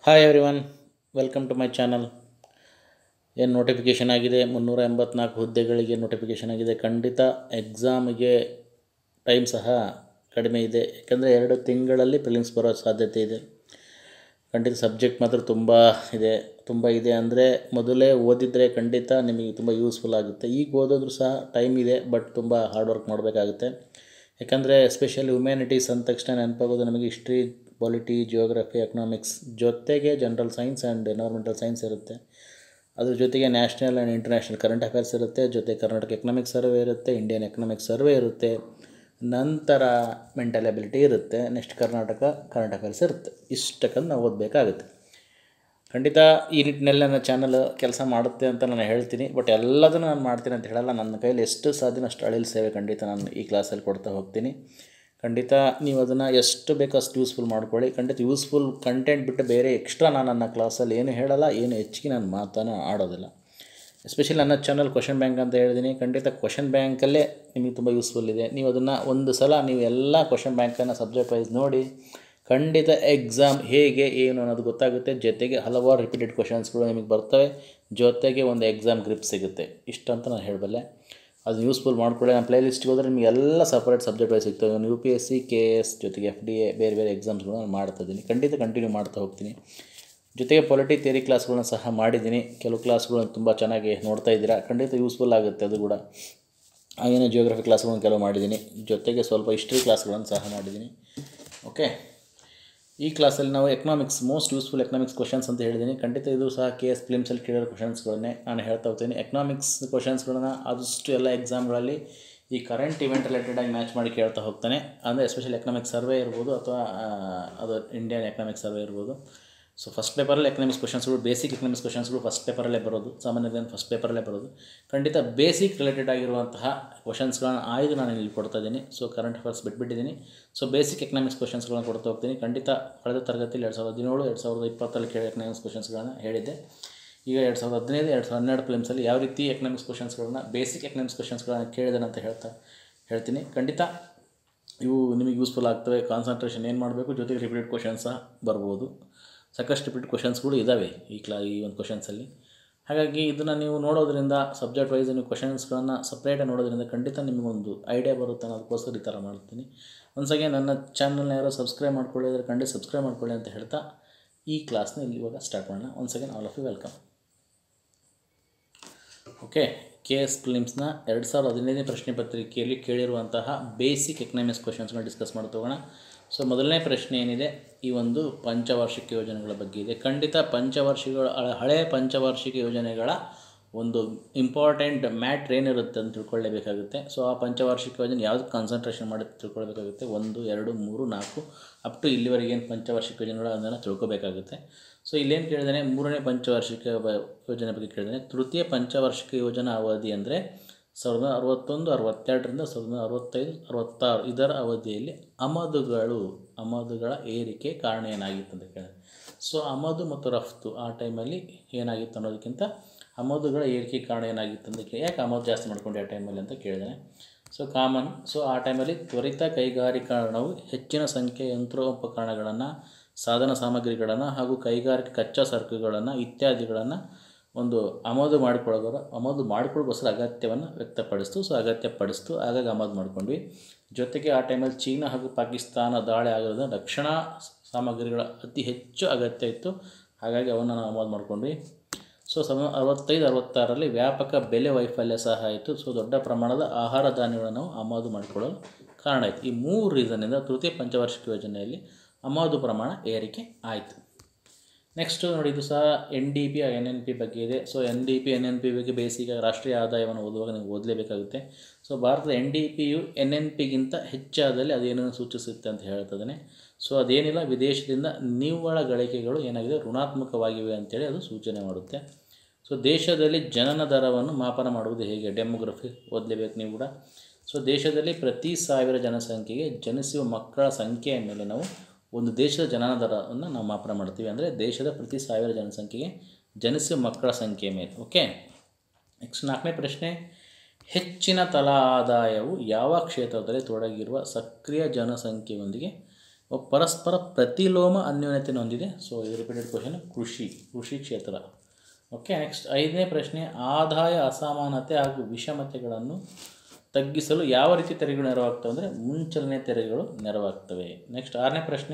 hi everyone welcome to my channel ಏನು notification ಆಗಿದೆ ಮುನ್ನೂರ ಎಂಬತ್ನಾಲ್ಕು ಹುದ್ದೆಗಳಿಗೆ ನೋಟಿಫಿಕೇಷನ್ ಆಗಿದೆ ಖಂಡಿತ ಎಕ್ಸಾಮಿಗೆ ಟೈಮ್ ಸಹ ಕಡಿಮೆ ಇದೆ ಯಾಕಂದರೆ ಎರಡು ತಿಂಗಳಲ್ಲಿ ಪ್ರಿಲಿಮ್ಸ್ ಬರೋ ಸಾಧ್ಯತೆ ಇದೆ ಖಂಡಿತ ಸಬ್ಜೆಕ್ಟ್ ಮಾತ್ರ ತುಂಬ ಇದೆ ತುಂಬ ಇದೆ ಅಂದರೆ ಮೊದಲೇ ಓದಿದರೆ ಖಂಡಿತ ನಿಮಗೆ ತುಂಬ ಯೂಸ್ಫುಲ್ ಆಗುತ್ತೆ ಈಗ ಓದೋದ್ರೂ ಸಹ ಟೈಮ್ ಇದೆ ಬಟ್ ತುಂಬ ಹಾರ್ಡ್ ವರ್ಕ್ ಮಾಡಬೇಕಾಗುತ್ತೆ ಯಾಕಂದರೆ ಎಸ್ಪೆಷಲಿ ಹ್ಯುಮ್ಯಾನಿಟೀಸ್ ಅಂದ ತಕ್ಷಣ ನೆನಪಾಗೋದು ನಮಗೆ ಹಿಸ್ಟ್ರಿ ಪಾಲಿಟಿ ಜಿಯೋಗ್ರಫಿ ಎಕನಾಮಿಕ್ಸ್ ಜೊತೆಗೆ general science and environmental science ಇರುತ್ತೆ ಅದ್ರ ಜೊತೆಗೆ national and international current affairs ಇರುತ್ತೆ ಜೊತೆ ಕರ್ನಾಟಕ ಎಕನಾಮಿಕ್ ಸರ್ವೆ ಇರುತ್ತೆ ಇಂಡಿಯನ್ ಎಕನಾಮಿಕ್ ಸರ್ವೆ ಇರುತ್ತೆ ನಂತರ ಮೆಂಟಲ್ ಎಬಿಲಿಟಿ ಇರುತ್ತೆ ನೆಕ್ಸ್ಟ್ ಕರ್ನಾಟಕ ಕರೆಂಟ್ ಅಫೇರ್ಸ್ ಇರುತ್ತೆ ಇಷ್ಟಕ್ಕಂದು ನಾವು ಓದಬೇಕಾಗುತ್ತೆ ಖಂಡಿತ ಈ ನಿಟ್ಟಿನಲ್ಲಿ ನನ್ನ ಚಾನಲ್ ಕೆಲಸ ಮಾಡುತ್ತೆ ಅಂತ ನಾನು ಹೇಳ್ತೀನಿ ಬಟ್ ಎಲ್ಲದನ್ನು ನಾನು ಮಾಡ್ತೀನಿ ಅಂತ ಹೇಳಲ್ಲ ನನ್ನ ಕೈಯಲ್ಲಿ ಎಷ್ಟು ಸಾಧ್ಯನೋ ಅಷ್ಟು ಅಳಿಲು ಸೇವೆ ಖಂಡಿತ ನಾನು ಈ ಕ್ಲಾಸಲ್ಲಿ ಕೊಡ್ತಾ ಹೋಗ್ತೀನಿ ಖಂಡಿತ ನೀವು ಅದನ್ನು ಎಷ್ಟು ಬೇಕೋ ಅಷ್ಟು ಯೂಸ್ಫುಲ್ ಮಾಡ್ಕೊಳ್ಳಿ ಖಂಡಿತ ಯೂಸ್ಫುಲ್ ಕಂಟೆಂಟ್ ಬಿಟ್ಟು ಬೇರೆ ಎಕ್ಸ್ಟ್ರಾ ನಾನು ನನ್ನ ಕ್ಲಾಸಲ್ಲಿ ಏನು ಹೇಳಲ್ಲ ಏನು ಹೆಚ್ಚಿಗೆ ನಾನು ಮಾತನ್ನು ಆಡೋದಿಲ್ಲ ಎಸ್ಪೆಷಲಿ ನನ್ನ ಚಾನಲ್ ಕ್ವಶನ್ ಬ್ಯಾಂಕ್ ಅಂತ ಹೇಳಿದ್ದೀನಿ ಖಂಡಿತ ಕ್ವಶನ್ ಬ್ಯಾಂಕಲ್ಲೇ ನಿಮಗೆ ತುಂಬ ಯೂಸ್ಫುಲ್ ಇದೆ ನೀವು ಅದನ್ನು ಒಂದು ಸಲ ನೀವು ಎಲ್ಲ ಕ್ವಶನ್ ಬ್ಯಾಂಕನ್ನು ಸಬ್ಜೆಕ್ಟ್ ವೈಸ್ ನೋಡಿ ಖಂಡಿತ ಎಕ್ಸಾಮ್ ಹೇಗೆ ಏನು ಅನ್ನೋದು ಗೊತ್ತಾಗುತ್ತೆ ಜೊತೆಗೆ ಹಲವಾರು ರಿಪೀಟೆಡ್ ಕ್ವಶನ್ಸ್ಗಳು ನಿಮಗೆ ಬರ್ತವೆ ಜೊತೆಗೆ ಒಂದು ಎಕ್ಸಾಮ್ ಗ್ರಿಪ್ ಸಿಗುತ್ತೆ ಇಷ್ಟಂತ ನಾನು ಹೇಳಬಲ್ಲೆ ಅದು ಯೂಸ್ಫುಲ್ ಮಾಡ್ಕೊಳ್ಳಿ ನಾನು ಪ್ಲೇ ಲಿಸ್ಟ್ಗೆ ಹೋದರೆ ನಿಮಗೆ ಎಲ್ಲ ಸಪ್ರೇಟ್ ಸಬ್ಜೆಕ್ಟ್ ವೈಸ್ ಸಿಗ್ತವೆ U P S C K S ಜೊತೆಗೆ ಎಫ್ ಡಿ ಎ ಬೇರೆ ಬೇರೆ ಎಕ್ಸಾಮ್ಸ್ಗಳು ನಾನು ಮಾಡ್ತಾ ಇದ್ದೀನಿ ಖಂಡಿತ ಕಂಟಿನ್ಯೂ ಮಾಡ್ತಾ ಹೋಗ್ತೀನಿ ಜೊತೆಗೆ ಪೊಲಿಟಿ ಥಿಯರಿ ಕ್ಲಾಸ್ಗಳನ್ನ ಸಹ ಮಾಡಿದ್ದೀನಿ ಕೆಲವು ಕ್ಲಾಸ್ಗಳನ್ನ ತುಂಬ ಚೆನ್ನಾಗಿ ನೋಡ್ತಾ ಇದ್ದೀರಾ ಖಂಡಿತ ಯೂಸ್ಫುಲ್ ಆಗುತ್ತೆ ಅದು ಕೂಡ ಹಾಗೇನೇ ಜಿಯೋಗ್ರಫಿ ಕ್ಲಾಸ್ಗಳನ್ನ ಕೆಲವು ಮಾಡಿದ್ದೀನಿ ಜೊತೆಗೆ ಸ್ವಲ್ಪ ಹಿಸ್ಟ್ರಿ ಕ್ಲಾಸ್ಗಳನ್ನು ಸಹ ಮಾಡಿದ್ದೀನಿ ಓಕೆ ಈ ಕ್ಲಾಸಲ್ಲಿ ನಾವು economics most useful economics questions ಅಂತ ಹೇಳಿದ್ದೀನಿ ಖಂಡಿತ ಇದು ಸಹ ಕೆ ಎಸ್ ಫಿಲಿಮ್ಸಲ್ಲಿ ಕೇಳಿರೋ ಕ್ವಶನ್ಸ್ಗಳನ್ನೇ ನಾನು ಹೇಳ್ತಾ ಹೋಗ್ತೀನಿ ಎಕನಾಮಿಕ್ಸ್ ಕ್ವಶನ್ಸ್ಗಳನ್ನ ಆದಷ್ಟು ಎಲ್ಲ ಎಕ್ಸಾಮ್ಗಳಲ್ಲಿ ಈ ಕರೆಂಟ್ ಇವೆಂಟ್ ರಿಲೇಟೆಡಾಗಿ ಮ್ಯಾಚ್ ಮಾಡಿ ಕೇಳ್ತಾ ಹೋಗ್ತಾನೆ ಅಂದರೆ ಎಸ್ಪೆಷಲಿ ಎಕನಾಮಿಕ್ ಸರ್ವೆ ಇರ್ಬೋದು ಅಥವಾ ಅದು ಇಂಡಿಯನ್ ಎಕನಾಮಿಕ್ ಸರ್ವೆ ಇರ್ಬೋದು ಸೊ ಫಸ್ಟ್ ಪೇಪರಲ್ಲಿ ಎಕನಾಮಿಕ್ಸ್ ಕ್ವಶನ್ಸ್ಗಳು ಬೇಸಿಕ್ ಎಕನಾಮಿಕ್ಸ್ ಕ್ವಶನ್ಸ್ಗಳು ಫಸ್ಟ್ ಪೇಪರಲ್ಲೇ ಬರೋದು ಸಾಮಾನ್ಯವಾಗಿ ಫಸ್ಟ್ ಪೇಪರಲ್ಲೇ ಬರೋದು ಖಂಡಿತ ಬೇಸಿಕ್ ರಿಲೇಟೆಡ್ ಆಗಿರುವಂತಹ ಕ್ವಶನ್ಸ್ಗಳನ್ನ ಆಯ್ದು ನಾನು ಇಲ್ಲಿ ಕೊಡ್ತಾ ಇದ್ದೀನಿ ಸೊ ಕರೆಂಟ್ ಅಫೇರ್ಸ್ ಬಿಟ್ಬಿಟ್ಟಿದ್ದೀನಿ ಸೊ ಬೇಸಿಕ್ ಎಕನಾಮಿಕ್ಸ್ ಕ್ವಶನ್ಸ್ಗಳನ್ನ ಕೊಡ್ತಾ ಹೋಗ್ತೀನಿ ಖಂಡಿತ ಕಳೆದ ತರಗತಿಯಲ್ಲಿ ಎರಡು ಸಾವಿರದ ಹದಿನೇಳು ಎರಡು ಸಾವಿರದ ಇಪ್ಪತ್ತರಲ್ಲಿ ಕೇಳಿ ಎಕನಾಮಿಕ್ಸ್ ಕ್ವಶನ್ಸ್ಗಳನ್ನ ಹೇಳಿದ್ದೆ ಈಗ ಎರಡು ಸಾವಿರದ ಹದಿನೈದು ಎರಡು ಸಾವಿರದ ಹನ್ನೆರಡು ಫಿಲಿಮ್ಸಲ್ಲಿ ಯಾವ ರೀತಿ ಎಕನಾಮಿಕ್ಸ್ ಕ್ವಶನ್ಸ್ಗಳನ್ನ ಬೇಸಿಕ್ ಎಕನಾಮಿಕ್ಸ್ ಕ್ವಶನ್ಸ್ಗಳನ್ನ ಕೇಳಿದೆ ಅಂತ ಹೇಳ್ತಾ ಹೇಳ್ತೀನಿ ಖಂಡಿತ ಇವು ನಿಮಗೆ ಯೂಸ್ಫುಲ್ ಆಗ್ತವೆ ಕಾನ್ಸಂಟ್ರೇಷನ್ ಏನು ಮಾಡಬೇಕು ಜೊತೆಗೆ ರಿಪೀಟೆಡ್ ಕ್ವಶನ್ಸ್ ಸಹ ಬರ್ಬೋದು ಸಾಕಷ್ಟು ರಿಪೀಟ್ ಕ್ವಶನ್ಸ್ಗಳು ಇದ್ದಾವೆ ಈ ಕ್ಲಾ ಈ ಒಂದು ಕ್ವಶನ್ಸಲ್ಲಿ ಹಾಗಾಗಿ ಇದನ್ನು ನೀವು ನೋಡೋದ್ರಿಂದ ಸಬ್ಜೆಕ್ಟ್ ವೈಸ್ ನೀವು ಕ್ವಶನ್ಸ್ಗಳನ್ನು ಸಪ್ರೇಟಾಗಿ ನೋಡೋದ್ರಿಂದ ಖಂಡಿತ ನಿಮಗೊಂದು ಐಡಿಯಾ ಬರುತ್ತೆ ಅನ್ನೋದಕ್ಕೋಸ್ಕರ ಈ ಥರ ಮಾಡ್ತೀನಿ ಒಂದ್ಸಗೆ ನನ್ನ ಚಾನಲ್ನ ಯಾರೋ ಸಬ್ಸ್ಕ್ರೈಬ್ ಮಾಡ್ಕೊಳ್ಳಿದ್ರೆ ಖಂಡಿತ ಸಬ್ಸ್ಕ್ರೈಬ್ ಮಾಡ್ಕೊಳ್ಳಿ ಅಂತ ಹೇಳ್ತಾ ಈ ಕ್ಲಾಸ್ನ ಇಲ್ಲಿ ಇವಾಗ ಸ್ಟಾರ್ಟ್ ಮಾಡೋಣ once again all of you welcome okay K S ಫಿಲಿಮ್ಸ್ನ ಎರಡು ಸಾವಿರದ ಹದಿನೈದನೇ ಪ್ರಶ್ನೆ ಪತ್ರಿಕೆಯಲ್ಲಿ ಕೇಳಿರುವಂತಹ ಬೇಸಿಕ್ ಎಕನಾಮಿಕ್ಸ್ ಕ್ವಶನ್ಸ್ನ ಡಿಸ್ಕಸ್ ಮಾಡ್ತಾ ಹೋಗೋಣ ಸೊ ಮೊದಲನೇ ಪ್ರಶ್ನೆ ಏನಿದೆ ಈ ಒಂದು ಪಂಚವಾರ್ಷಿಕ ಯೋಜನೆಗಳ ಬಗ್ಗೆ ಇದೆ ಖಂಡಿತ ಪಂಚವಾರ್ಷಿಕಗಳ ಹಳೆಯ ಪಂಚವಾರ್ಷಿಕ ಯೋಜನೆಗಳ ಒಂದು ಇಂಪಾರ್ಟೆಂಟ್ ಮ್ಯಾಟ್ರ್ ಏನಿರುತ್ತೆ ಅಂತ ತಿಳ್ಕೊಳ್ಳೇಬೇಕಾಗುತ್ತೆ ಸೊ ಆ ಪಂಚವಾರ್ಷಿಕ ಯೋಜನೆ ಯಾವ್ದು ಕಾನ್ಸಂಟ್ರೇಷನ್ ಮಾಡಿ ತಿಳ್ಕೊಳ್ಬೇಕಾಗುತ್ತೆ ಒಂದು ಎರಡು ಮೂರು ನಾಲ್ಕು ಅಪ್ ಟು ಇಲ್ಲಿವರೆಗೆ ಏನು ಪಂಚವಾರ್ಷಿಕ ಯೋಜನೆಗಳು ಅದನ್ನು ತಿಳ್ಕೊಬೇಕಾಗುತ್ತೆ ಸೊ ಇಲ್ಲೇನು ಕೇಳಿದಾನೆ ಮೂರನೇ ಪಂಚವಾರ್ಷಿಕ ಯೋಜನೆ ಬಗ್ಗೆ ಕೇಳಿದಾನೆ ತೃತೀಯ ಪಂಚವಾರ್ಷಿಕ ಯೋಜನಾ ಅವಧಿ ಅಂದರೆ ಸಾವಿರದ ಅರವತ್ತೊಂದು ಅರವತ್ತೆರಡರಿಂದ ಸಾವಿರದ ಅರವತ್ತೈದು ಅರವತ್ತಾರು ಇದರ ಅವಧಿಯಲ್ಲಿ ಆಮದುಗಳು ಆಮದುಗಳ ಏರಿಕೆ ಕಾರಣ ಏನಾಗಿತ್ತು ಅಂತ ಕೇಳಿದೆ ಸೊ ಆಮದು ಮತ್ತು ರಫ್ತು ಆ ಟೈಮಲ್ಲಿ ಏನಾಗಿತ್ತು ಅನ್ನೋದಕ್ಕಿಂತ ಆಮದುಗಳ ಏರಿಕೆ ಕಾರಣ ಏನಾಗಿತ್ತು ಅಂತ ಕೇಳಿ ಯಾಕೆ ಆಮದು ಜಾಸ್ತಿ ಮಾಡ್ಕೊಂಡೆ ಆ ಟೈಮಲ್ಲಿ ಅಂತ ಕೇಳಿದಾನೆ ಸೊ ಕಾಮನ್ ಸೊ ಆ ಟೈಮಲ್ಲಿ ತ್ವರಿತ ಕೈಗಾರಿಕರಣವು ಹೆಚ್ಚಿನ ಸಂಖ್ಯೆಯ ಯಂತ್ರೋಪಕರಣಗಳನ್ನು ಸಾಧನ ಸಾಮಗ್ರಿಗಳನ್ನು ಹಾಗೂ ಕೈಗಾರಿಕೆ ಕಚ್ಚಾ ಸರಕುಗಳನ್ನು ಇತ್ಯಾದಿಗಳನ್ನು ಒಂದು ಆಮದು ಮಾಡಿಕೊಳ್ಳೋರ ಆಮದು ಮಾಡಿಕೊಳ್ಳೋಕ್ಕೋಸ್ಕರ ಅಗತ್ಯವನ್ನು ವ್ಯಕ್ತಪಡಿಸ್ತು ಸೊ ಅಗತ್ಯಪಡಿಸ್ತು ಹಾಗಾಗಿ ಆಮದು ಮಾಡ್ಕೊಂಡ್ವಿ ಜೊತೆಗೆ ಆ ಟೈಮಲ್ಲಿ ಚೀನಾ ಹಾಗೂ ಪಾಕಿಸ್ತಾನ ದಾಳಿ ಆಗಿರೋದ್ರಿಂದ ರಕ್ಷಣಾ ಸಾಮಗ್ರಿಗಳ ಅತಿ ಹೆಚ್ಚು ಅಗತ್ಯ ಇತ್ತು ಹಾಗಾಗಿ ಅವನ್ನು ನಾವು ಆಮದು ಮಾಡ್ಕೊಂಡ್ವಿ ಸೊ ಸಮ ಅರವತ್ತೈದು ಅರವತ್ತಾರರಲ್ಲಿ ವ್ಯಾಪಕ ಬೆಲೆ ವೈಫಲ್ಯ ಸಹ ಆಯಿತು ಸೊ ದೊಡ್ಡ ಪ್ರಮಾಣದ ಆಹಾರ ಧಾನ್ಯಗಳನ್ನು ನಾವು ಆಮದು ಮಾಡಿಕೊಳ್ಳಲು ಕಾರಣ ಆಯಿತು ಈ ಮೂರು ರೀಸನ್ನಿಂದ ತೃತೀಯ ಪಂಚವಾರ್ಷಿಕ ಯೋಜನೆಯಲ್ಲಿ ಆಮದು ಪ್ರಮಾಣ ಏರಿಕೆ ಆಯಿತು ನೆಕ್ಸ್ಟು ನೋಡಿ ಇದು ಸಹ N D P N N P ಬಗ್ಗೆ ಇದೆ so N D P N N P ಬಗ್ಗೆ ಬೇಸಿಕ್ ರಾಷ್ಟ್ರೀಯ ಆದಾಯವನ್ನು ಓದುವಾಗ ನೀವು ಓದಲೇಬೇಕಾಗುತ್ತೆ ಸೊ ಭಾರತದ ಎನ್ ಡಿ ಪಿಯು ಎನ್ ಎನ್ ಪಿಗಿಂತ ಹೆಚ್ಚಾದಲ್ಲಿ ಅದೇನನ್ನು ಸೂಚಿಸುತ್ತೆ ಅಂತ ಹೇಳ್ತದೆ ಸೊ ಅದೇನಿಲ್ಲ ವಿದೇಶದಿಂದ ನಿವ್ವಳ ಗಳಿಕೆಗಳು ಏನಾಗಿದೆ ಋಣಾತ್ಮಕವಾಗಿವೆ ಅಂತೇಳಿ ಅದು ಸೂಚನೆ ಮಾಡುತ್ತೆ ಸೊ ದೇಶದಲ್ಲಿ ಜನನ ದರವನ್ನು ಮಾಪನ ಮಾಡುವುದು ಹೇಗೆ ಡೆಮೋಗ್ರಫಿ ಓದಲೇಬೇಕು ನೀವು ಕೂಡ ಸೊ ದೇಶದಲ್ಲಿ ಪ್ರತಿ ಸಾವಿರ ಜನಸಂಖ್ಯೆಗೆ ಜನಿಸುವ ಮಕ್ಕಳ ಸಂಖ್ಯೆಯ ಮೇಲೆ ನಾವು ಒಂದು ದೇಶದ ಜನನ ದರವನ್ನು ನಾವು ಮಾಪನ ಮಾಡ್ತೀವಿ ಅಂದರೆ ದೇಶದ ಪ್ರತಿ ಸಾವಿರ ಜನಸಂಖ್ಯೆಗೆ ಜನಿಸುವ ಮಕ್ಕಳ ಸಂಖ್ಯೆಯ ಮೇಲೆ ಓಕೆ ನೆಕ್ಸ್ಟ್ ನಾಲ್ಕನೇ ಪ್ರಶ್ನೆ ಹೆಚ್ಚಿನ ತಲಾ ಆದಾಯವು ಯಾವ ಕ್ಷೇತ್ರದಲ್ಲಿ ತೊಡಗಿರುವ ಸಕ್ರಿಯ ಜನಸಂಖ್ಯೆಯೊಂದಿಗೆ ಪರಸ್ಪರ ಪ್ರತಿಲೋಮ ಅನ್ಯೋನ್ಯತೆಯನ್ನು ಹೊಂದಿದೆ ಸೊ ಇದು ರಿಪೀಟೆಡ್ ಕ್ವಶನ್ ಕೃಷಿ ಕೃಷಿ ಕ್ಷೇತ್ರ ಓಕೆ ನೆಕ್ಸ್ಟ್ ಐದನೇ ಪ್ರಶ್ನೆ ಆದಾಯ ಅಸಮಾನತೆ ಹಾಗೂ ವಿಷಮತೆಗಳನ್ನು ತಗ್ಗಿಸಲು ಯಾವ ರೀತಿ ತೆರಿಗೆಗಳು ನೆರವಾಗ್ತವೆ ಅಂದರೆ ಮುಂಚಲನೆ ತೆರಿಗೆಗಳು ನೆರವಾಗ್ತವೆ ನೆಕ್ಸ್ಟ್ ಆರನೇ ಪ್ರಶ್ನೆ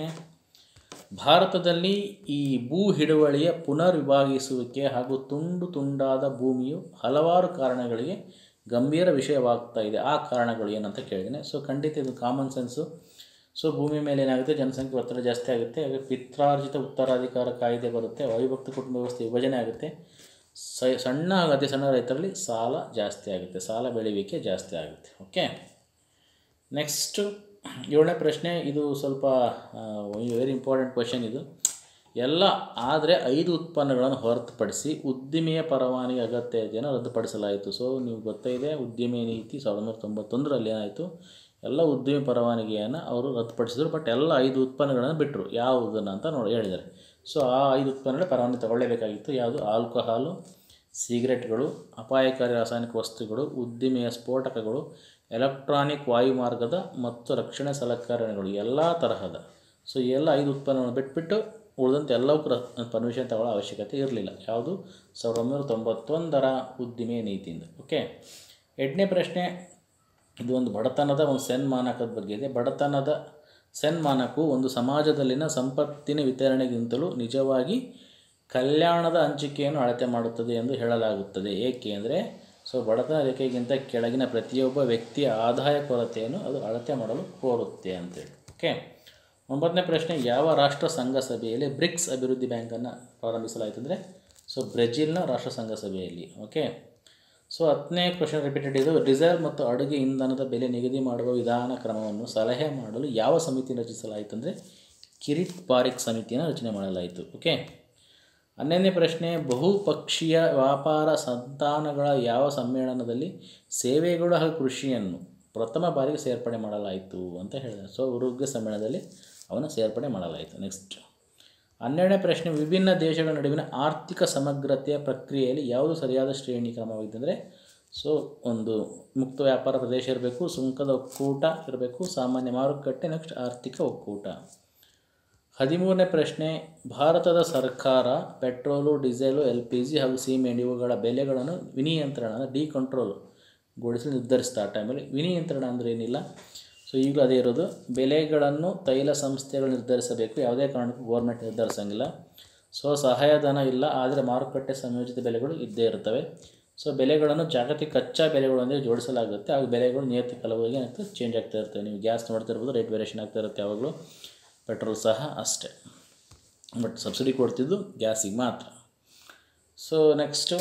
ಭಾರತದಲ್ಲಿ ಈ ಭೂ ಹಿಡುವಳಿಯ ಪುನರ್ ವಿಭಾಗಿಸುವಿಕೆ ಹಾಗೂ ತುಂಡು ತುಂಡಾದ ಭೂಮಿಯು ಹಲವಾರು ಕಾರಣಗಳಿಗೆ ಗಂಭೀರ ವಿಷಯವಾಗ್ತಾ ಇದೆ ಆ ಕಾರಣಗಳು ಏನಂತ ಕೇಳಿದ್ದೇನೆ ಸೊ ಖಂಡಿತ ಇದು ಕಾಮನ್ ಸೆನ್ಸು ಸೊ ಭೂಮಿ ಮೇಲೆ ಏನಾಗುತ್ತೆ ಜನಸಂಖ್ಯೆ ಒತ್ತಡ ಜಾಸ್ತಿ ಆಗುತ್ತೆ ಹಾಗೆ ಪಿತ್ರಾರ್ಜಿತ ಉತ್ತರಾಧಿಕಾರ ಕಾಯ್ದೆ ಬರುತ್ತೆ ಅವಿಭಕ್ತ ಕುಟುಂಬ ವ್ಯವಸ್ಥೆ ವಿಭಜನೆ ಆಗುತ್ತೆ ಸ ಸಣ್ಣ ಹಾಗೂ ಅತಿ ಸಣ್ಣ ರೈತರಲ್ಲಿ ಸಾಲ ಜಾಸ್ತಿ ಆಗುತ್ತೆ ಸಾಲ ಬೆಳೆಯುವಿಕೆ ಜಾಸ್ತಿ ಆಗುತ್ತೆ ಓಕೆ ನೆಕ್ಸ್ಟು ಏಳನೇ ಪ್ರಶ್ನೆ ಇದು ಸ್ವಲ್ಪ ವೆರಿ ಇಂಪಾರ್ಟೆಂಟ್ ಕ್ವಶನ್ ಇದು ಎಲ್ಲ ಆದರೆ ಐದು ಉತ್ಪನ್ನಗಳನ್ನು ಹೊರತುಪಡಿಸಿ ಉದ್ದಿಮೆಯ ಪರವಾನಗಿ ಅಗತ್ಯತೆಯನ್ನು ರದ್ದುಪಡಿಸಲಾಯಿತು ಸೊ ನೀವು ಗೊತ್ತಿದೆ ಉದ್ಯಮಿ ನೀತಿ ಸಾವಿರದ ಒಂಬೈನೂರ ತೊಂಬತ್ತೊಂದರಲ್ಲಿ ಏನಾಯಿತು ಎಲ್ಲ ಉದ್ಯಮಿ ಪರವಾನಗಿಯನ್ನು ಅವರು ರದ್ದುಪಡಿಸಿದ್ರು ಬಟ್ ಎಲ್ಲ ಐದು ಉತ್ಪನ್ನಗಳನ್ನು ಬಿಟ್ಟರು ಯಾವುದನ್ನು ಅಂತ ನೋಡಿ ಹೇಳಿದ್ದಾರೆ ಸೊ ಆ ಐದು ಉತ್ಪನ್ನಗಳ ಪರವಾನಗಿ ತಗೊಳ್ಳೇಬೇಕಾಗಿತ್ತು ಯಾವುದು ಆಲ್ಕೋಹಾಲು ಸಿಗರೆಟ್ಗಳು ಅಪಾಯಕಾರಿ ರಾಸಾಯನಿಕ ವಸ್ತುಗಳು ಉದ್ದಿಮೆಯ ಸ್ಫೋಟಕಗಳು ಎಲೆಕ್ಟ್ರಾನಿಕ್ ವಾಯುಮಾರ್ಗದ ಮತ್ತು ರಕ್ಷಣೆ ಸಲಕರಣೆಗಳು ಎಲ್ಲ ತರಹದ ಸೊ ಈ ಎಲ್ಲ ಐದು ಉತ್ಪನ್ನಗಳನ್ನು ಬಿಟ್ಬಿಟ್ಟು ಉಳಿದಂತೆ ಎಲ್ಲವಕ್ಕೂ ಪರ್ಮಿಷನ್ ತಗೊಳ್ಳೋ ಅವಶ್ಯಕತೆ ಇರಲಿಲ್ಲ ಯಾವುದು ಸಾವಿರದ ಒಂಬೈನೂರ ತೊಂಬತ್ತೊಂದರ ಉದ್ದಿಮೆ ನೀತಿಯಿಂದ ಓಕೆ ಎಂಟನೇ ಪ್ರಶ್ನೆ ಇದು ಒಂದು ಬಡತನದ ಒಂದು ಸೆನ್ ಮಾನಕದ ಬಗ್ಗೆ ಇದೆ ಬಡತನದ ಸೆನ್ ಮಾನಕವು ಒಂದು ಸಮಾಜದಲ್ಲಿನ ಸಂಪತ್ತಿನ ವಿತರಣೆಗಿಂತಲೂ ನಿಜವಾಗಿ ಕಲ್ಯಾಣದ ಹಂಚಿಕೆಯನ್ನು ಅಳತೆ ಮಾಡುತ್ತದೆ ಎಂದು ಹೇಳಲಾಗುತ್ತದೆ ಏಕೆ ಅಂದರೆ ಸೊ ಬಡತನ ರೇಖೆಗಿಂತ ಕೆಳಗಿನ ಪ್ರತಿಯೊಬ್ಬ ವ್ಯಕ್ತಿಯ ಆದಾಯ ಕೊರತೆಯನ್ನು ಅದು ಅಳತೆ ಮಾಡಲು ಕೋರುತ್ತೆ ಅಂತೇಳಿ ಓಕೆ ಒಂಬತ್ತನೇ ಪ್ರಶ್ನೆ ಯಾವ ರಾಷ್ಟ್ರ ಸಂಘ ಸಭೆಯಲ್ಲಿ ಬ್ರಿಕ್ಸ್ ಅಭಿವೃದ್ಧಿ ಬ್ಯಾಂಕನ್ನು ಪ್ರಾರಂಭಿಸಲಾಯಿತು ಅಂದರೆ ಸೊ ಬ್ರೆಜಿಲ್ನ ರಾಷ್ಟ್ರ ಸಂಘ ಸಭೆಯಲ್ಲಿ ಓಕೆ ಸೊ ಹತ್ತನೇ ಕ್ವಶನ್ ರಿಪೀಟೆಡ್ ಇದು ಡೀಸೆಲ್ ಮತ್ತು ಅಡುಗೆ ಇಂಧನದ ಬೆಲೆ ನಿಗದಿ ಮಾಡುವ ವಿಧಾನ ಕ್ರಮವನ್ನು ಸಲಹೆ ಮಾಡಲು ಯಾವ ಸಮಿತಿಯನ್ನು ರಚಿಸಲಾಯಿತು ಅಂದರೆ ಕಿರಿಟ್ ಪಾರಿಕ್ ಸಮಿತಿಯನ್ನು ರಚನೆ ಮಾಡಲಾಯಿತು ಓಕೆ ಹನ್ನೊಂದನೇ ಪ್ರಶ್ನೆ ಬಹುಪಕ್ಷೀಯ ವ್ಯಾಪಾರ ಸಂತಾನಗಳ ಯಾವ ಸಮ್ಮೇಳನದಲ್ಲಿ ಸೇವೆಗಳು ಹಾಗೂ ಕೃಷಿಯನ್ನು ಪ್ರಥಮ ಬಾರಿಗೆ ಸೇರ್ಪಡೆ ಮಾಡಲಾಯಿತು ಅಂತ ಹೇಳಿದ್ದಾರೆ ಸೊ ಉರುಗ್ವೆ ಸಮ್ಮೇಳನದಲ್ಲಿ ಅವನ್ನು ಸೇರ್ಪಡೆ ಮಾಡಲಾಯಿತು ನೆಕ್ಸ್ಟ್ ಹನ್ನೆರಡನೇ ಪ್ರಶ್ನೆ ವಿಭಿನ್ನ ದೇಶಗಳ ನಡುವಿನ ಆರ್ಥಿಕ ಸಮಗ್ರತೆಯ ಪ್ರಕ್ರಿಯೆಯಲ್ಲಿ ಯಾವುದು ಸರಿಯಾದ ಶ್ರೇಣಿ ಕ್ರಮವಾಗಿದೆ ಅಂದರೆ ಸೊ ಒಂದು ಮುಕ್ತ ವ್ಯಾಪಾರ ಪ್ರದೇಶ ಇರಬೇಕು ಸುಂಕದ ಒಕ್ಕೂಟ ಇರಬೇಕು ಸಾಮಾನ್ಯ ಮಾರುಕಟ್ಟೆ ನೆಕ್ಸ್ಟ್ ಆರ್ಥಿಕ ಒಕ್ಕೂಟ ಹದಿಮೂರನೇ ಪ್ರಶ್ನೆ ಭಾರತದ ಸರ್ಕಾರ petrol diesel L P G ಹಾಗೂ ಸೀಮೆಎಣ್ಣೆ ಇವುಗಳ ಬೆಲೆಗಳನ್ನು ವಿನಿಯಂತ್ರಣ ಅಂದರೆ ಡಿ ಕಂಟ್ರೋಲ್ ಗೊಳಿಸಲು ನಿರ್ಧರಿಸ್ತಾ ಆ ಟೈಮಲ್ಲಿ ವಿನಿಯಂತ್ರಣ ಅಂದರೆ ಏನಿಲ್ಲ ಸೊ ಈಗಲೂ ಅದೇ ಇರೋದು ಬೆಲೆಗಳನ್ನು ತೈಲ ಸಂಸ್ಥೆಗಳು ನಿರ್ಧರಿಸಬೇಕು ಯಾವುದೇ ಕಾರಣಕ್ಕೂ ಗೋರ್ಮೆಂಟ್ ನಿರ್ಧರಿಸಂಗಿಲ್ಲ ಸೊ ಸಹಾಯಧನ ಇಲ್ಲ ಆದರೆ ಮಾರುಕಟ್ಟೆ ಸಂಯೋಜಿತ ಬೆಲೆಗಳು ಇದ್ದೇ ಇರ್ತವೆ ಸೊ ಬೆಲೆಗಳನ್ನು ಜಾಗತಿಕ ಕಚ್ಚಾ ಬೆಲೆಗಳೊಂದಿಗೆ ಜೋಡಿಸಲಾಗುತ್ತೆ ಹಾಗೂ ಬೆಲೆಗಳು ನಿಯತಕಾಲವಾಗಿ ಏನಾಗ್ತದೆ ಚೇಂಜ್ ಆಗ್ತಾ ಇರ್ತವೆ ನೀವು ಗ್ಯಾಸ್ ನೋಡ್ತಿರ್ಬೋದು ರೇಟ್ ವೇರಿಯೇಷನ್ ಆಗ್ತಾ ಇರುತ್ತೆ ಯಾವಾಗಲೂ ಪೆಟ್ರೋಲ್ ಸಹ ಅಷ್ಟೇ ಬಟ್ ಸಬ್ಸಿಡಿ ಕೊಡ್ತಿದ್ದು ಗ್ಯಾಸಿಗೆ ಮಾತ್ರ ಸೊ ನೆಕ್ಸ್ಟು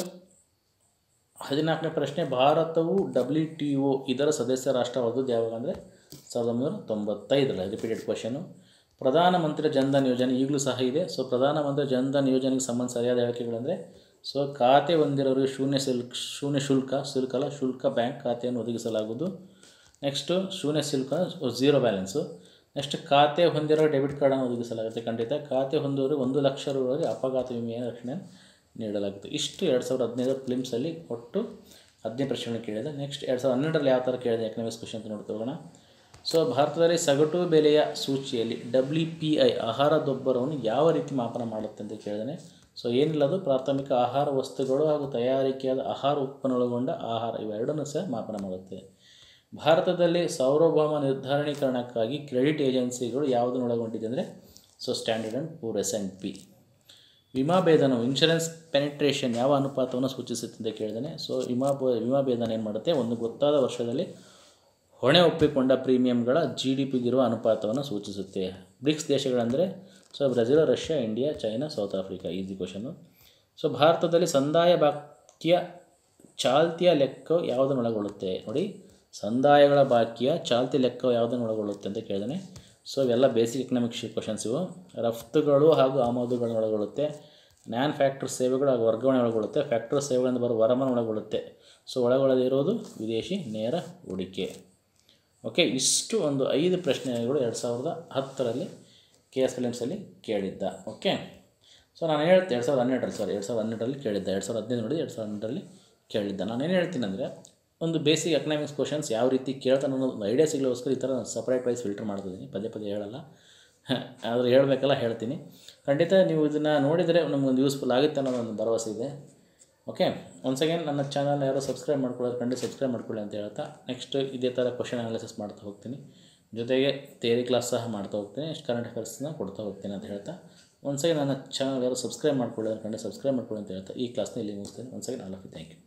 ಹದಿನಾಲ್ಕನೇ ಪ್ರಶ್ನೆ ಭಾರತವು ಡಬ್ಲ್ಯೂ ಟಿ ಒ ಇದರ ಸದಸ್ಯ ರಾಷ್ಟ್ರವಾದದ್ದು ಯಾವಾಗ ಅಂದರೆ ಸಾವಿರದ ಒಂಬೈನೂರ ತೊಂಬತ್ತೈದರಲ್ಲಿ ರಿಪೀಟೆಡ್ ಕ್ವಶನು ಪ್ರಧಾನಮಂತ್ರಿ ಜನ್ಧನ್ ಯೋಜನೆ ಈಗಲೂ ಸಹ ಇದೆ ಸೊ ಪ್ರಧಾನಮಂತ್ರಿ ಜನ್ಧನ್ ಯೋಜನೆಗೆ ಸಂಬಂಧ ಸರಿಯಾದ ಹೇಳಿಕೆಗಳಂದರೆ ಸೊ ಖಾತೆ ಹೊಂದಿರೋರಿಗೆ ಶೂನ್ಯ ಶುಲ್ಕ ಶೂನ್ಯ ಶುಲ್ಕ ಶುಲ್ಕ ಅಲ್ಲ ಶುಲ್ಕ ಬ್ಯಾಂಕ್ ಖಾತೆಯನ್ನು ಒದಗಿಸಲಾಗುವುದು ನೆಕ್ಸ್ಟು ಶೂನ್ಯ ಶುಲ್ಕ ಝೀರೋ ಬ್ಯಾಲೆನ್ಸು ನೆಕ್ಸ್ಟ್ ಖಾತೆ ಹೊಂದಿರೋ ಡೆಬಿಟ್ ಕಾರ್ಡನ್ನು ಒದಗಿಸಲಾಗುತ್ತೆ ಖಂಡಿತ ಖಾತೆ ಹೊಂದಿರೋರಿಗೆ ಒಂದು ಲಕ್ಷ ರೂವರೆಗೆ ಅಪಘಾತ ವಿಮೆಯ ರಕ್ಷಣೆ ನೀಡಲಾಗುತ್ತೆ ಇಷ್ಟು ಎರಡು ಸಾವಿರದ ಹದಿನೈದರ ಫಿಲಿಮ್ಸಲ್ಲಿ ಒಟ್ಟು ಹದಿನೈದು ಪ್ರಶ್ನೆಗಳು ಕೇಳಿದೆ ನೆಕ್ಸ್ಟ್ ಎರಡು ಸಾವಿರದ ಹನ್ನೆರಡರಲ್ಲಿ ಯಾವ ಥರ ಕೇಳಿದೆ ಎಕನಾಮಿಕ್ಸ್ ಕ್ವಶನ್ ಅಂತ ನೋಡ್ತಾ ಹೋಗೋಣ ಸೊ ಭಾರತದಲ್ಲಿ ಸಗಟು ಬೆಲೆಯ ಸೂಚಿಯಲ್ಲಿ ಡಬ್ಲ್ಯೂ ಪಿ ಐ ಆಹಾರದೊಬ್ಬರವನ್ನು ಯಾವ ರೀತಿ ಮಾಪನ ಮಾಡುತ್ತೆ ಅಂತ ಕೇಳಿದಾನೆ ಸೊ ಏನಿಲ್ಲ ಅದು ಪ್ರಾಥಮಿಕ ಆಹಾರ ವಸ್ತುಗಳು ಹಾಗೂ ತಯಾರಿಕೆಯಾದ ಆಹಾರ ಉತ್ಪನ್ನಗಳೊಳಗೊಂಡ ಆಹಾರ ಇವೆರಡನ್ನೂ ಸಹ ಮಾಪನ ಮಾಡುತ್ತೆ ಭಾರತದಲ್ಲಿ ಸಾರ್ವಭೌಮ ನಿರ್ಧಾರಣೀಕರಣಕ್ಕಾಗಿ ಕ್ರೆಡಿಟ್ ಏಜೆನ್ಸಿಗಳು ಯಾವುದನ್ನು ಒಳಗೊಂಡಿದೆ ಅಂದರೆ so standard and poor S and P ವಿಮಾ ಭೇದನವು ಇನ್ಶೂರೆನ್ಸ್ ಪೆನಿಟ್ರೇಷನ್ ಯಾವ ಅನುಪಾತವನ್ನು ಸೂಚಿಸುತ್ತೆ ಅಂತ ಕೇಳಿದಾನೆ ಸೊ ವಿಮಾ ಬ- ವಿಮಾ ಭೇದನ ಏನು ಮಾಡುತ್ತೆ ಒಂದು ಗೊತ್ತಾದ ವರ್ಷದಲ್ಲಿ ಹೊಣೆ ಒಪ್ಪಿಕೊಂಡ ಪ್ರೀಮಿಯಂಗಳ ಜಿ ಡಿ ಪಿಗಿರುವ ಅನುಪಾತವನ್ನು ಸೂಚಿಸುತ್ತೆ ಬ್ರಿಕ್ಸ್ ದೇಶಗಳಂದರೆ so Brazil Russia India China South Africa easy question so ಭಾರತದಲ್ಲಿ ಸಂದಾಯ ಬಾಕಿಯ ಚಾಲ್ತಿಯ ಲೆಕ್ಕ ಯಾವುದನ್ನು ಒಳಗೊಳ್ಳುತ್ತೆ ನೋಡಿ ಸಂದಾಯಗಳ ಬಾಕಿಯ ಚಾಲ್ತಿ ಲೆಕ್ಕ ಯಾವುದನ್ನು ಒಳಗೊಳ್ಳುತ್ತೆ ಅಂತ ಕೇಳಿದಾನೆ ಸೊ ಇವೆಲ್ಲ ಬೇಸಿಕ್ ಎಕನಾಮಿಕ್ಸ್ ಕ್ವಶನ್ಸ್ ಇವು ರಫ್ತುಗಳು ಹಾಗೂ ಆಮದುಗಳನ್ನು ಒಳಗೊಳ್ಳುತ್ತೆ ನ್ಯಾನ್ ಫ್ಯಾಕ್ಟ್ರಿ ಸೇವೆಗಳು ಹಾಗೂ ವರ್ಗಾವಣೆ ಒಳಗೊಳ್ಳುತ್ತೆ ಫ್ಯಾಕ್ಟ್ರಿ ಸೇವೆಗಳಿಂದ ಬರುವ ವರಮಾನ ಒಳಗೊಳ್ಳುತ್ತೆ ಸೊ ಒಳಗೊಳ್ಳದಿರೋದು ವಿದೇಶಿ ನೇರ ಹೂಡಿಕೆ ಓಕೆ ಇಷ್ಟು ಒಂದು ಐದು ಪ್ರಶ್ನೆಗಳು ಎರಡು ಸಾವಿರದ ಹತ್ತರಲ್ಲಿ ಕೆ ಎಸ್ ಫಿಲಿಮ್ಸಲ್ಲಿ ಕೇಳಿದ್ದ ಓಕೆ ಸೊ ನಾನು ಹೇಳ್ತೆ ಎರಡು ಸಾವಿರದ ಹನ್ನೆರಡರಲ್ಲಿ ಸಾರಿ ಎರಡು ಸಾವಿರದ ಹನ್ನೆರಡರಲ್ಲಿ ಕೇಳಿದ್ದ ಎರಡು ಸಾವಿರದ ಹದಿನೈದು ನೋಡಿ ಎರಡು ಸಾವಿರದ ಹನ್ನೆರಡರಲ್ಲಿ ಕೇಳಿದ್ದ ನಾನು ಏನು ಹೇಳ್ತೀನಿ ಅಂದರೆ ಒಂದು ಬೇಸಿಕ್ ಎಕನಾಮಿಕ್ಸ್ ಕ್ವಶನ್ಸ್ ಯಾವ ರೀತಿ ಕೇಳ್ತಾನೆ ಅನ್ನೋದು ಒಂದು ಐಡಿಯಾ ಸಿಗಲಿಗೋಸ್ಕರ ಈ ಥರ ಸಪ್ರೇಟ್ ವೈಸ್ ಫಿಲ್ಟರ್ ಮಾಡ್ತಿದ್ದೀನಿ ಪದೇ ಪದೇ ಹೇಳಲ್ಲ ಆದರೂ ಹೇಳಬೇಕಲ್ಲ ಹೇಳ್ತೀನಿ ಖಂಡಿತ ನೀವು ಇದನ್ನು ನೋಡಿದರೆ ನಮಗೊಂದು ಯೂಸ್ಫುಲ್ ಆಗುತ್ತೆ ಅನ್ನೋ ಒಂದು ಭರವಸೆ ಇದೆ ಓಕೆ ಒನ್ಸ್ ಅಗೇನ್ ನನ್ನ ಚಾನಲ್ ಯಾರೋ ಸಬ್ಸ್ಕ್ರೈಬ್ ಮಾಡ್ಕೊಳ್ಳೋದು ಖಂಡಿತ ಸಬ್ಸ್ಕ್ರೈಬ್ ಮಾಡ್ಕೊಳ್ಳಿ ಅಂತ ಹೇಳ್ತಾ ನೆಕ್ಸ್ಟ್ ಇದೇ ಥರ ಕ್ವಶನ್ ಅನಾಲಿಸಿಸ್ ಮಾಡ್ತಾ ಹೋಗ್ತೀನಿ ಜೊತೆಗೆ ಥಿಯರಿ ಕ್ಲಾಸ್ ಸಹ ಮಾಡ್ತಾ ಹೋಗ್ತೀನಿ ಕರೆಂಟ್ ಅಫೇರ್ಸ್ನ ಕೊಡ್ತಾ ಹೋಗ್ತೀನಿ ಅಂತ ಹೇಳ್ತಾ ಒನ್ಸ್ ಅಗೇನ್ ನನ್ನ ಚಾನಲ್ ಯಾರೋ ಸಬ್ಸ್ಕ್ರೈಬ್ ಮಾಡ್ಕೊಳ್ಳಿ ಖಂಡಿತ ಸಬ್ಸ್ಕ್ರೈಬ್ ಮಾಡ್ಕೊಳ್ಳಿ ಅಂತ ಹೇಳ್ತಾ ಈ ಕ್ಲಾಸ್ನ ಇಲ್ಲಿ ಮುಗಿಸ್ತೀನಿ once again all of you thank you